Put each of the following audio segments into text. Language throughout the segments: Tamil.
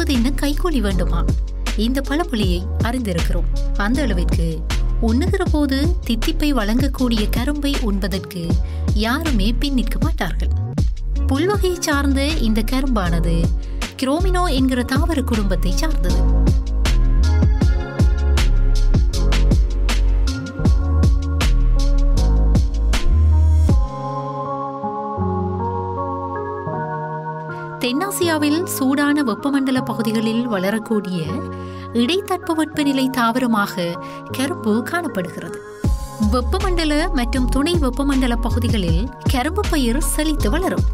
கரும்பு தின்னு கைகூலி வேண்டுமா இந்த பழமொழியை அறிந்திருக்கிறோம் அந்த அளவிற்கு உண்ணுகிற போது தித்திப்பை வழங்கக்கூடிய கரும்பை உண்பதற்கு யாருமே பின் நிற்க மாட்டார்கள் புல்வகையை சார்ந்த இந்த கரும்பானது கிரோமினோ என்கிற தாவர குடும்பத்தை சார்ந்தது தென்னாசியாவில் சூடான வெப்பமண்டல பகுதிகளில் வளரக்கூடிய இடைத்தட்பவெப்பநிலை தாவரமாக கரும்பு காணப்படுகிறது வெப்பமண்டல மற்றும் துணை வெப்பமண்டல பகுதிகளில் கரும்பு பயிர் செழித்து வளரும்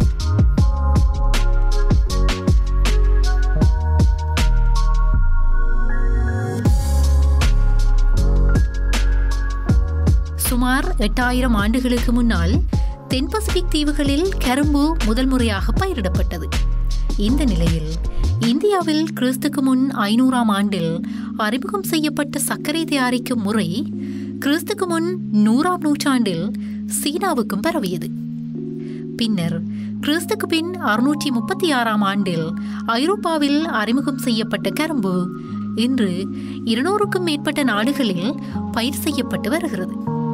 சுமார் எட்டாயிரம் ஆண்டுகளுக்கு முன்னால் தென் பசிபிக் தீவுகளில் கரும்பு முதல் முறையாக பயிரிடப்பட்டது இந்த நிலையில் இந்தியாவில் கிறிஸ்துக்கு முன் ஐநூறாம் ஆண்டில் அறிமுகம் செய்யப்பட்ட சர்க்கரை தயாரிக்கும் முறை கிறிஸ்துக்கு முன் நூறாம் நூற்றாண்டில் சீனாவுக்கும் பரவியது பின்னர் கிறிஸ்துக்கு பின் அறுநூற்றி முப்பத்தி ஆறாம் ஆண்டில் ஐரோப்பாவில் அறிமுகம் செய்யப்பட்ட கரும்பு இன்று இருநூறுக்கும் மேற்பட்ட நாடுகளில் பயிர் செய்யப்பட்டு வருகிறது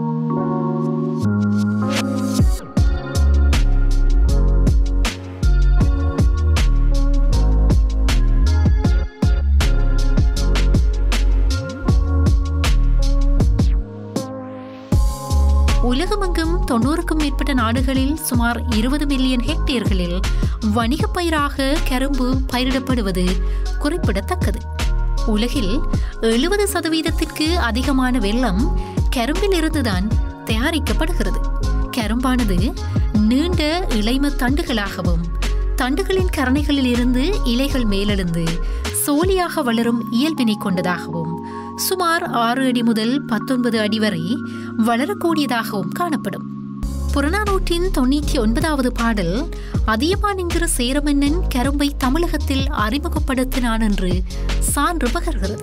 உலகமெங்கும் தொண்ணூறுக்கும் மேற்பட்ட நாடுகளில் சுமார் இருபது மில்லியன் ஹெக்டேர்களில் வணிகப் பயிராக கரும்பு பயிரிடப்படுவது குறிப்பிடத்தக்கது உலகில் எழுபது சதவீதத்திற்கு அதிகமான வெள்ளம் கரும்பில் இருந்துதான் தயாரிக்கப்படுகிறது கரும்பானது நீண்ட இளைம தண்டுகளாகவும் தண்டுகளின் கரணைகளில் இருந்து இலைகள் மேலெழுந்து சோலியாக வளரும் இயல்பினை கொண்டதாகவும் சுமார் ஆறு அடி முதல் பத்தொன்பது அடி வரை வளரக்கூடியதாகவும் காணப்படும் புறநானூற்றின் தொண்ணூற்றி ஒன்பதாவது பாடல் அதியமான் என்கிற சேரமன்னன் கரும்பை தமிழகத்தில் அறிமுகப்படுத்தினான் என்று சான்று பகர்கிறது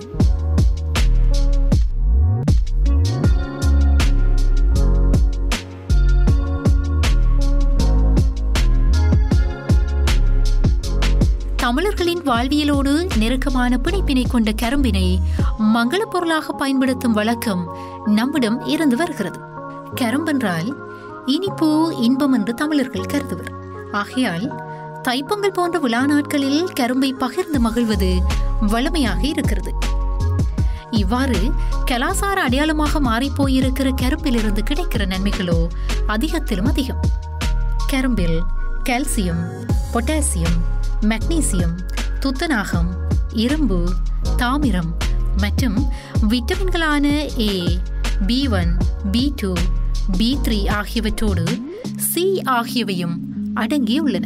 தமிழர்களின் வாழ்வியலோடு நெருக்கமான பிணைப்பினை கொண்ட கரும்பினை மங்களப் பொருளாக பயன்படுத்தும் வழக்கம் நம்மிடம் இருந்து வருகிறது கரும்பென்றால் இனிப்பு இன்பம் என்று தமிழர்கள் கருதுவர் ஆகையால் தைப்பொங்கல் போன்ற விழா நாட்களில் கரும்பை பகிர்ந்து மகிழ்வது வளமையாக இருக்கிறது இவ்வாறு கலாசார அடையாளமாக மாறிப்போயிருக்கிற கரும்பிலிருந்து கிடைக்கிற நன்மைகளோ அதிகத்திலும் அதிகம் கரும்பில் கால்சியம் பொட்டாசியம் மெக்னீசியம் துத்தநாகம் இரும்பு தாமிரம் மற்றும் விட்டமின்களான A B one B two B three ஆகியவற்றோடு சி ஆகியவையும் அடங்கியுள்ளன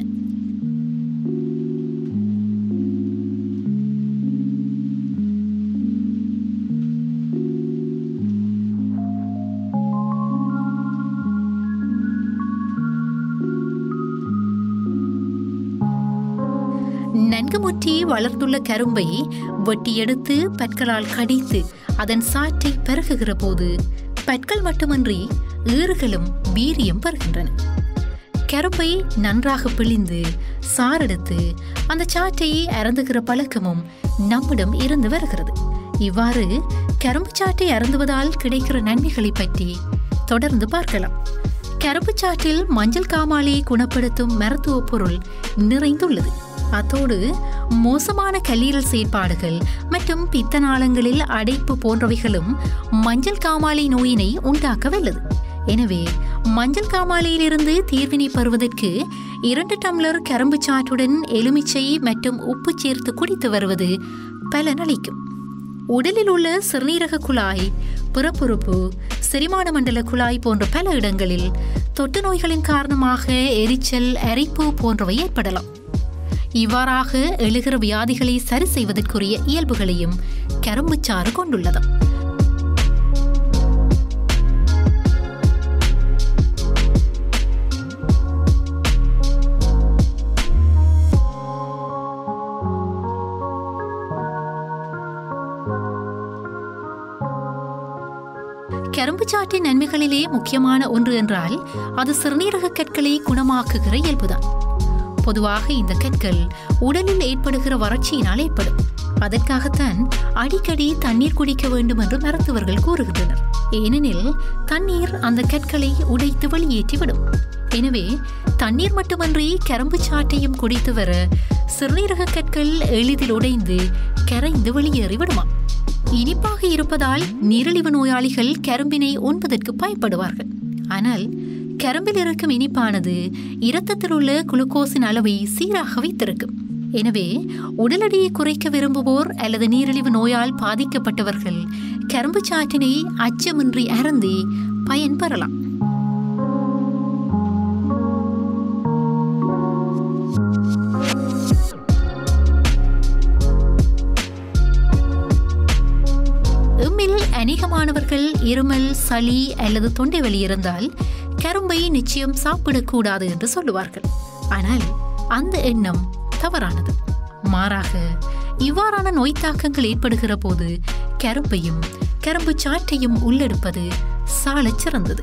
நன்கு முற்றி வளர்ந்துள்ள கரும்பை வெட்டி எடுத்து பற்களால் கடித்து அதன் சாற்றை பெருகுகிற போது பற்கள் மட்டுமன்றி ஈறுகளும் வீரியம் பெறுகின்றன கரும்பை நன்றாக பிழிந்து சாரெடுத்து அந்த சாற்றை அருந்துகிற பழக்கமும் நம்மிடம் இருந்து வருகிறது இவ்வாறு கரும்பு சாற்றை அருந்துவதால் கிடைக்கிற நன்மைகளை பற்றி தொடர்ந்து பார்க்கலாம் கரும்பு சாற்றில் மஞ்சள் காமாலையை குணப்படுத்தும் மருத்துவ பொருள் நிறைந்துள்ளது அத்தோடு மோசமான கல்லீரல் செயற்பாடுகள் மற்றும் பித்த நாளங்களில் அடைப்பு போன்றவைகளும் மஞ்சள் காமாலை நோயினை உண்டாக்க வல்லது எனவே மஞ்சள் காமாலையிலிருந்து தீர்வினை பெறுவதற்கு இரண்டு டம்ளர் கரும்பு சாற்றுடன் எலுமிச்சை மற்றும் உப்பு சேர்த்து குடித்து வருவது பலனளிக்கும் உடலில் உள்ள சிறுநீரக குழாய் பிறப்புறுப்பு செரிமான மண்டல குழாய் போன்ற பல இடங்களில் தொட்டு நோய்களின் காரணமாக எரிச்சல் அரிப்பு போன்றவை ஏற்படலாம் இவ்வாறாக எழுகிற வியாதிகளை சரி செய்வதற்குரிய இயல்புகளையும் கரும்புச்சாறு கொண்டுள்ளது கரும்பு சாற்றின் நன்மைகளிலே முக்கியமான ஒன்று என்றால் அது சிறுநீரக கற்களை குணமாக்குகிற இயல்புதான் பொதுவாக இந்த கற்கள் உடலில் ஏற்படுகிற வறட்சியினால் ஏற்படும் அதற்காகத்தான் அடிக்கடி தண்ணீர் குடிக்க வேண்டும் என்று மருத்துவர்கள் கூறுகின்றனர் ஏனெனில் தண்ணீர் அந்த கற்களை உடைத்து வெளியேற்றிவிடும் எனவே தண்ணீர் மட்டுமன்றி கரும்பு சாட்டையும் குடித்து வர சிறுநீரக கற்கள் எளிதில் உடைந்து கரைந்து வெளியேறி விடுமாம் இனிப்பாக இருப்பதால் நீரிழிவு நோயாளிகள் கரும்பினை உண்பதற்கு பயப்படுவார்கள் ஆனால் கரும்பில் இருக்கும் இனிப்பானது இரத்தத்தில் உள்ள குளுக்கோஸின் அளவை சீராக வைத்திருக்கும் எனவே உடல் எடையை குறைக்க விரும்புவோர் அல்லது நீரிழிவு நோயால் பாதிக்கப்பட்டவர்கள் கரும்பு சாற்றினை அச்சமின்றி அருந்தி பயன்பெறலாம் எம்மில் அநேகமானவர்கள் இருமல் சளி அல்லது தொண்டை வலி இருந்தால் கரும்பை நிச்சயம் சாப்பிடக்கூடாது என்று சொல்லுவார்கள் ஆனால் அந்த எண்ணம் தவறானது மாறாக இவ்வாறான நோய் தாக்கங்கள் ஏற்படுகிற போது கரும்பையும் கரும்பு சாற்றையும் உள்ளெடுப்பது சாலச் சிறந்தது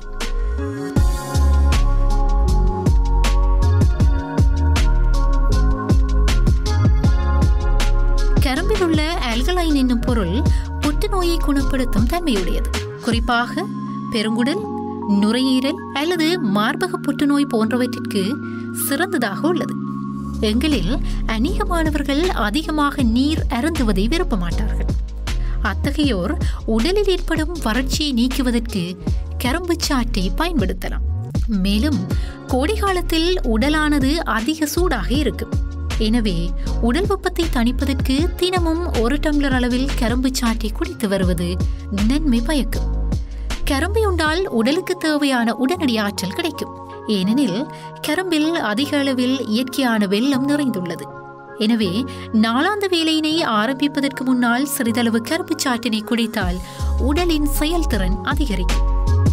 கரும்பில் உள்ள ஆல்கலைன் என்னும் பொருள் புற்றுநோயை குணப்படுத்தும் தன்மையுடையது குறிப்பாக பெருங்குடல் நுரையீரல் அல்லது மார்பக புற்றுநோய் போன்றவற்றிற்கு சிறந்ததாக உள்ளது எங்களில் அநேகமானவர்கள் அதிகமாக நீர் அருந்துவதை விரும்ப மாட்டார்கள் அத்தகையோர் உடலில் ஏற்படும் வறட்சியை நீக்குவதற்கு கரும்பு சாற்றை பயன்படுத்தலாம் மேலும் கோடை காலத்தில் உடலானது அதிக சூடாக இருக்கும் எனவே உடல் வெப்பத்தை தணிப்பதற்கு தினமும் ஒரு டம்ளர் அளவில் கரும்பு சாற்றை குடித்து வருவது நன்மை பயக்கும் கரும்பை உண்டால் உடலுக்கு தேவையான உடனடி ஆற்றல் கிடைக்கும் ஏனெனில் கரும்பில் அதிக அளவில் இயற்கையான வெள்ளம் நிறைந்துள்ளது எனவே நாளாந்த வேலையினை ஆரம்பிப்பதற்கு முன்னால் சிறிதளவு கரும்பு சாற்றினை குடித்தால் உடலின் செயல்திறன் அதிகரிக்கும்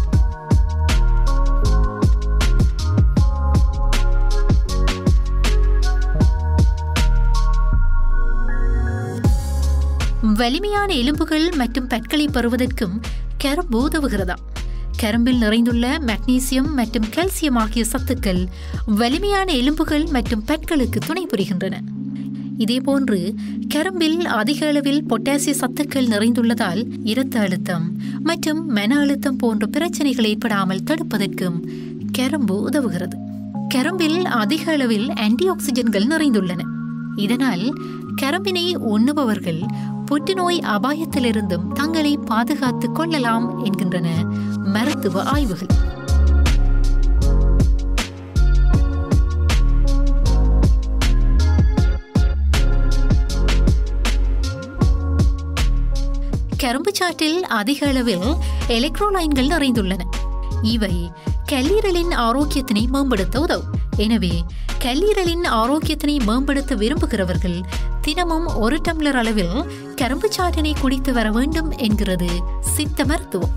வலிமையான எலும்புகள் மற்றும் பற்களை பெறுவதற்கும் கரும்பு உதவுகிறதா கரும்பில் நிறைந்துள்ள மக்னீசியம் மற்றும் கால்சியம் ஆகிய சத்துக்கள் வலிமையான எலும்புகள் மற்றும் பற்களுக்கு துணை புரிகின்றன இதேபோன்று கரும்பில் அதிக அளவில் பொட்டாசிய சத்துக்கள் நிறைந்துள்ளதால் இரத்த அழுத்தம் மற்றும் மன அழுத்தம் போன்ற பிரச்சனைகள் ஏற்படாமல் தடுப்பதற்கும் கரும்பு உதவுகிறது கரும்பில் அதிக அளவில் ஆன்டி ஆக்சிஜன்கள் நிறைந்துள்ளன இதனால் கரும்பினை உண்ணுபவர்கள் புற்றுநோய் அபாயத்திலிருந்தும் தங்களை பாதுகாத்துக் கொள்ளலாம் என்கின்றன மருத்துவ ஆய்வுகள் கரும்பு சாற்றில் அதிக அளவில் எலக்ட்ரோலைன்கள் நிறைந்துள்ளன இவை கல்லீரலின் ஆரோக்கியத்தினை மேம்படுத்த உதவும் எனவே கல்லீரலின் ஆரோக்கியத்தினை மேம்படுத்த விரும்புகிறவர்கள் தினமும் ஒரு டம்ளர் அளவில் கரும்பு சாற்றினை குடித்து வர வேண்டும் என்கிறது சித்த மருத்துவம்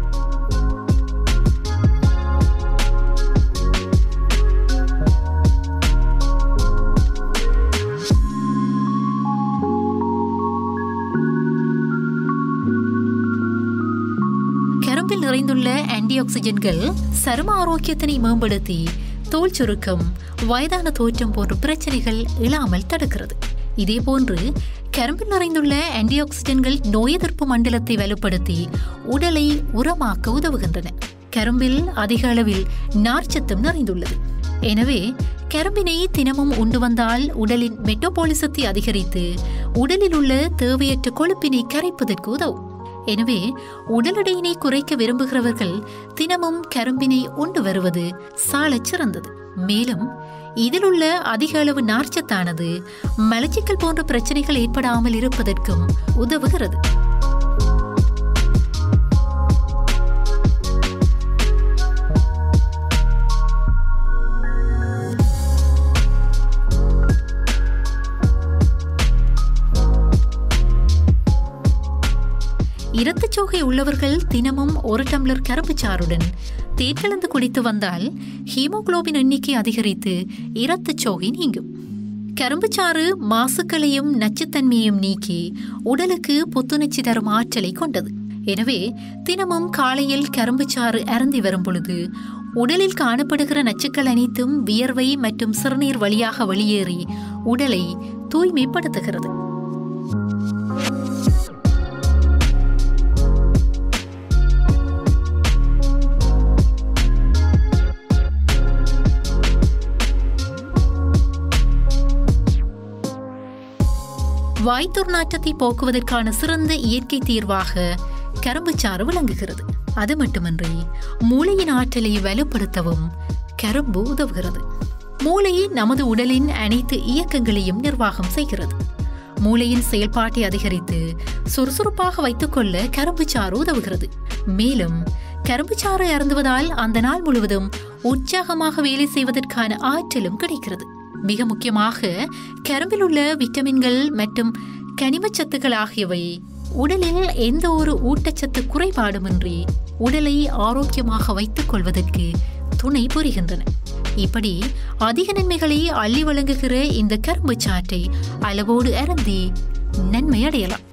கரும்பில் நிறைந்துள்ள ஆன்டி ஆக்சிஜன்கள் சரும ஆரோக்கியத்தினை மேம்படுத்தி தோல் சுருக்கம் வயதான தோற்றம் போன்ற பிரச்சனைகள் இல்லாமல் தடுக்கிறது இதேபோன்று கரும்பில் நிறைந்துள்ள ஆன்டி ஆக்சிஜன்கள் நோய் எதிர்ப்பு மண்டலத்தை வலுப்படுத்தி உடலை உரமாக்க உதவுகின்றன கரும்பில் அதிக அளவில் நார்ச்சத்தும் நிறைந்துள்ளது எனவே கரும்பினை தினமும் உண்டு வந்தால் உடலின் மெட்டபாலிசத்தை அதிகரித்து உடலில் உள்ள தேவையற்ற கொழுப்பினை கரைப்பதற்கு உதவும் எனவே உடல் எடையினை குறைக்க விரும்புகிறவர்கள் தினமும் கரும்பினை உண்டு வருவது சாலச் சிறந்தது மேலும் இதிலுள்ள அதிக அளவு நார்ச்சத்தானது மலச்சிக்கல் போன்ற பிரச்சனைகள் ஏற்படாமல் இருப்பதற்கும் உதவுகிறது இரத்தச்சோகை உள்ளவர்கள் தினமும் ஒரு டம்ளர் கரும்பு சாறுடன் தேன் கலந்து குடித்து வந்தால் ஹீமோகுளோபின் எண்ணிக்கை அதிகரித்து இரத்தச்சோகை நீங்கும் கரும்புச்சாறு மாசுக்களையும் நச்சுத்தன்மையையும் நீக்கி உடலுக்கு புத்துணர்ச்சி தரும் ஆற்றலை கொண்டது எனவே தினமும் காலையில் கரும்புச்சாறு அருந்தி வரும் பொழுது உடலில் காணப்படுகிற நச்சுக்கள் அனைத்தும் வியர்வை மற்றும் சிறுநீர் வழியாக வெளியேறி உடலை தூய்மைப்படுத்துகிறது வாய்த்துர் நாற்றத்தை போக்குவதற்கான சிறந்த இயற்கை தீர்வாக கரும்புச்சாறு விளங்குகிறது அது மட்டுமின்றி மூளையின் ஆற்றலை வலுப்படுத்தவும் கரும்பு உதவுகிறது மூளை நமது உடலின் அனைத்து இயக்கங்களையும் நிர்வாகம் செய்கிறது மூளையின் செயல்பாட்டை அதிகரித்து சுறுசுறுப்பாக வைத்துக்கொள்ள கரும்புச்சாறு உதவுகிறது மேலும் கரும்புச்சாறு அருந்துவதால் அந்த நாள் முழுவதும் உற்சாகமாக வேலை செய்வதற்கான ஆற்றலும் கிடைக்கிறது மிக முக்கியமாக கரும்பில் உள்ள விட்டமின்கள் மற்றும் கனிமச்சத்துக்கள் ஆகியவை உடலில் எந்த ஒரு ஊட்டச்சத்து குறைபாடுமின்றி உடலை ஆரோக்கியமாக வைத்துக் கொள்வதற்கு துணை புரிகின்றன இப்படி அதிக நன்மைகளை அள்ளி வழங்குகிற இந்த கரும்பு சாற்றை அளவோடு அருந்தி நன்மை அடையலாம்